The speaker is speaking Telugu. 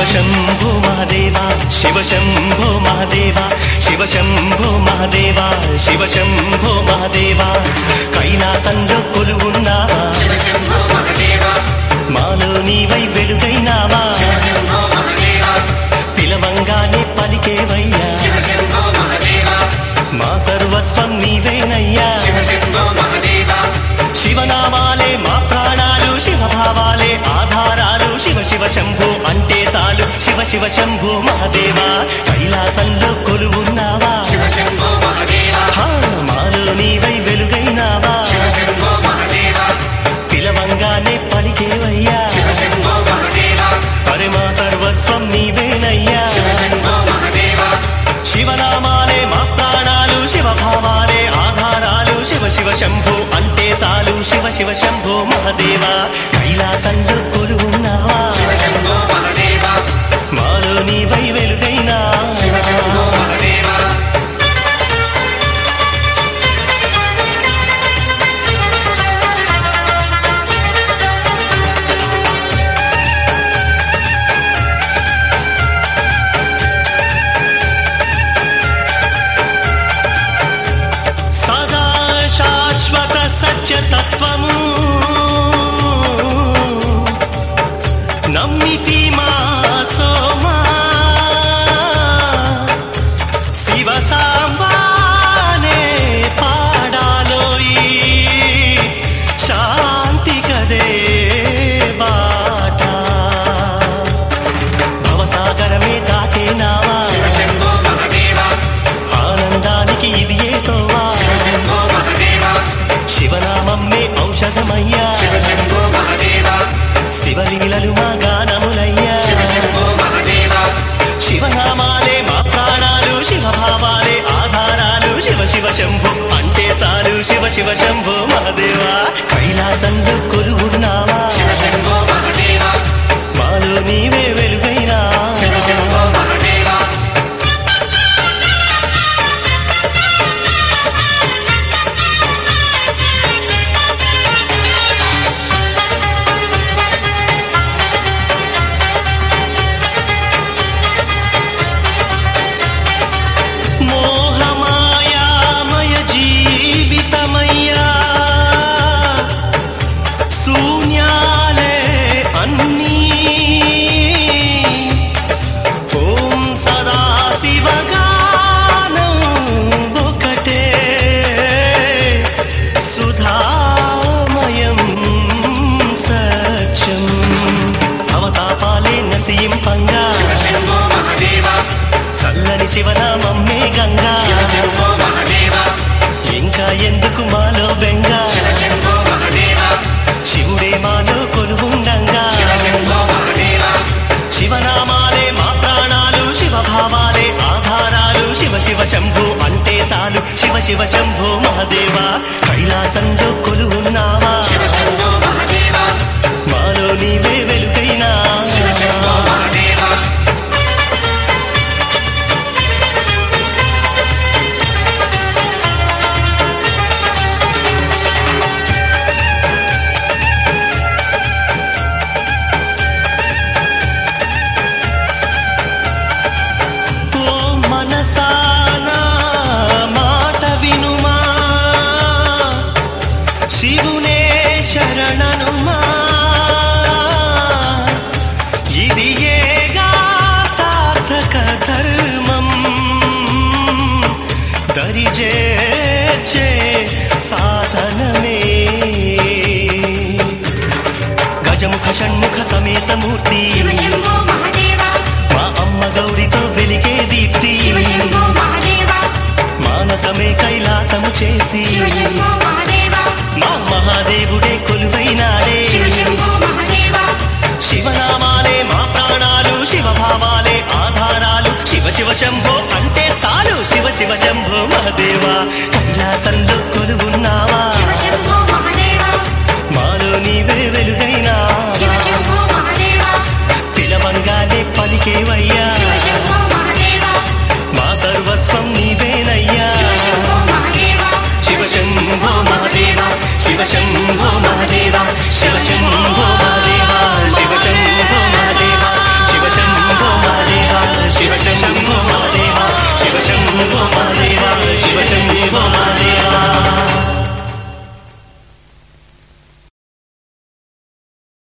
శంభో మహదేవ శివ శంభో మహదేవ శివ శంభో మహదేవ శివ శంభో మహదేవ కైలాసంలో కొలువున్నావా శివ శంభో మహదేవ మాలో నీవై వెలుగైనావా శివ శంభో మహదేవ పిలవంగానే పలికేవయ్యా శివ శంభో మహదేవ మా సర్వస్వం నీవేనయ్యా శివ శంభో మహదేవ శివనామాలే మా ప్రాణాలు శివభావాలే ఆధారాలు శివ శివ శంభో అంటే చాలు శివ శివ శంభో మహదేవ కైలాసంలో కొలువున్నావా శివ శంభో మహదేవ హా, మాలో నీవై వెలుగైనావా శివ శంభో మహదేవ పిలవంగానే పలికేవయ్యా శివ శంభో మహదేవ అరే మా సర్వస్వం నీవేనయ్యా శివ శంభో మహదేవ శివనామాలే మా ప్రాణాలు శివభావాలే ఆధారాలు శివ శివ శంభో అంటే చాలు శివ శివ శంభో మహదేవ కైలాసంలో కొలువున్నావా శివ శంభో మహదేవ మాలో నీవై వెలుగైనా శివ శంభో మహదేవ సదా శాశ్వత సత్యతత్వము నమ్మితి మా సోమా శివ సాంబానే పాడాలోయి శాంతి కదే బాట భవసాగరమే దాటేనావా శివ శంభో మహదేవ ఆనందానికి ఇది ఏతోవా శివ శంభో మహదేవ శివనామమ్మే ఔషధమయ్యా శివ శంభో మహదేవ శివలీలలు మా గానములయ్యా శివ శంభో మహదేవ శివనామాలే మా ప్రాణాలు శివభావాలే ఆధారాలు శివ శివ శంభు అంటే చాలు శివ శివ శంభో మహదేవా కైలాసంలో కొలువున్నావా శివ శంభో మహదేవ మాలో నీవే వెలుగైనా శివ శంభో మహదేవ మోహమాయామయ జీవితమయ్యా శూన్యాలే అన్నీ ఓం సదా శివగానం ఒకటే సుధామయం సత్యం అవతాపాలే నసీంపంగా శివ శంభో మహదేవ చల్లని శివనామమ్మే గంగా శివ శంభో మహదేవ ఇంకా ఎందుకు మాలో బెంగ శివ శంభో మహదేవ శివుడే మాలో కొలువుండంగా శివ శంభో మహదేవ శివనామాలే మా ప్రాణాలు శివభావాలే ఆధారాలు శివ శివ శంభో అంటే చాలు శివ శివ శంభో మహదేవ కైలాసంలో కొలువున్నావా శివ శంభో మహదేవ మాలో నీవే వెలుగైనా శివ శంభో మహదేవ ఓ మనసానా మాట వినుమా శివునే శరణనుమా ఇది ఏగా సార్థక ధర్మం దరిజేచే సాధనమే గజముఖ షణ్ముఖ సమేత మూర్తి శివ శంభో మహదేవ మా అమ్మ గౌరితో వెలిగే దీప్తి శివ శంభో మహదేవ మానసమే కైలాసము చేసి శివ శంభో మహదేవ మా మహాదేవుడే కొలువైనాడే శివ శంభో మహదేవ శివనామాలే మా ప్రాణాలు శివభావాలే ఆధారాలు శివ శివ శంభో అంటే చాలు శివ శివ శంభో మహదేవా కైలాసంలో కొలువున్నావా